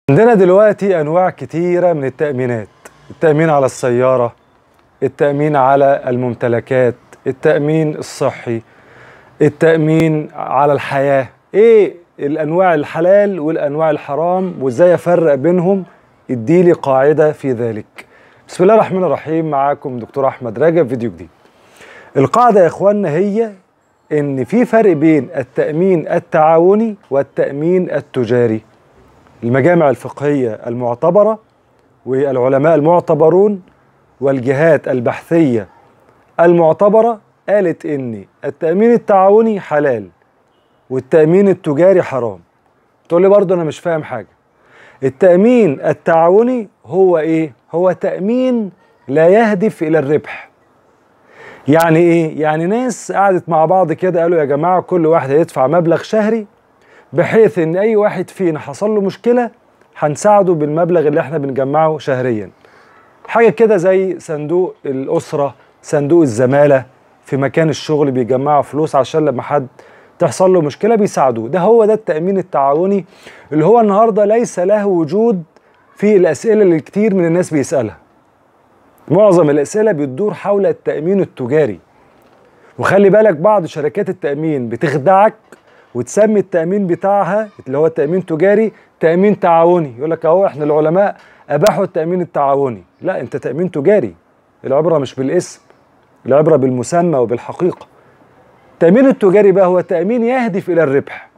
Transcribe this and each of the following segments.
عندنا دلوقتي انواع كتيره من التامينات التامين على السياره التامين على الممتلكات التامين الصحي التامين على الحياه ايه الانواع الحلال والانواع الحرام وازاي افرق بينهم اديلي قاعده في ذلك بسم الله الرحمن الرحيم معاكم دكتور احمد رجب فيديو جديد القاعده يا اخوانا هي ان في فرق بين التامين التعاوني والتامين التجاري المجامع الفقهيه المعتبره والعلماء المعتبرون والجهات البحثيه المعتبره قالت ان التامين التعاوني حلال والتامين التجاري حرام تقول لي برضه انا مش فاهم حاجه التامين التعاوني هو ايه هو تامين لا يهدف الى الربح يعني ايه يعني ناس قعدت مع بعض كده قالوا يا جماعه كل واحد هيدفع مبلغ شهري بحيث ان اي واحد فينا حصل له مشكله هنساعده بالمبلغ اللي احنا بنجمعه شهريا حاجه كده زي صندوق الاسره صندوق الزماله في مكان الشغل بيجمعوا فلوس عشان لما حد تحصل له مشكله بيساعدوه ده هو ده التامين التعاوني اللي هو النهارده ليس له وجود في الاسئله اللي كتير من الناس بيسالها معظم الاسئله بتدور حول التامين التجاري وخلي بالك بعض شركات التامين بتخدعك وتسمي التامين بتاعها اللي هو التامين التجاري تامين تعاوني يقول لك اهو احنا العلماء اباحوا التامين التعاوني لا انت تامين تجاري العبره مش بالاسم العبره بالمسمى وبالحقيقه التامين التجاري بقى هو تامين يهدف الى الربح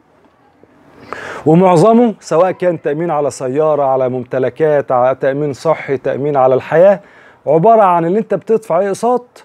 ومعظمه سواء كان تامين على سياره على ممتلكات على تامين صحي تامين على الحياه عباره عن اللي انت بتدفع اقساط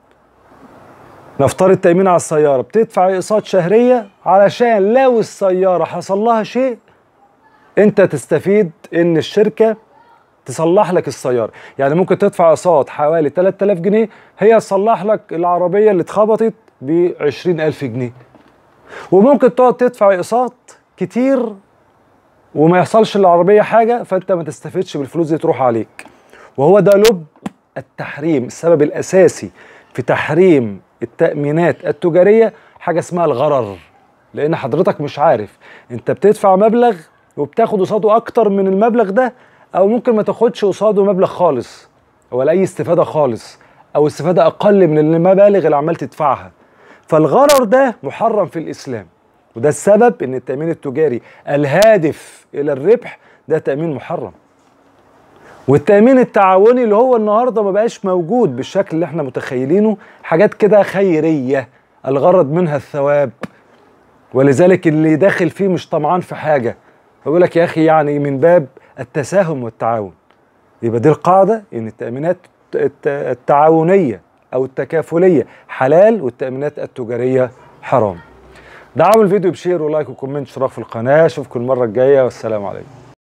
نفترض تامين على السياره بتدفع اقساط شهريه علشان لو السياره حصل لها شيء انت تستفيد ان الشركه تصلح لك السياره يعني ممكن تدفع اقساط حوالي 3000 جنيه هي تصلح لك العربيه اللي اتخبطت ب 20000 جنيه وممكن تقعد تدفع اقساط كتير وما يحصلش للعربيه حاجه فانت ما تستفيدش بالفلوس دي تروح عليك وهو ده لب التحريم السبب الاساسي في تحريم التامينات التجاريه حاجه اسمها الغرر لان حضرتك مش عارف انت بتدفع مبلغ وبتاخد قصاده اكتر من المبلغ ده او ممكن ما تاخدش قصاده مبلغ خالص ولا اي استفاده خالص او استفاده اقل من المبالغ اللي عمال تدفعها فالغرر ده محرم في الاسلام وده السبب ان التامين التجاري الهادف الى الربح ده تامين محرم والتامين التعاوني اللي هو النهارده ما بقاش موجود بالشكل اللي احنا متخيلينه حاجات كده خيريه الغرض منها الثواب ولذلك اللي داخل فيه مش طمعان في حاجه بقول لك يا اخي يعني من باب التساهم والتعاون يبقى دي القاعده ان التامينات التعاونيه او التكافليه حلال والتامينات التجاريه حرام دعموا الفيديو بشير ولايك وكومنت اشتراك في القناه اشوفكم المره الجايه والسلام عليكم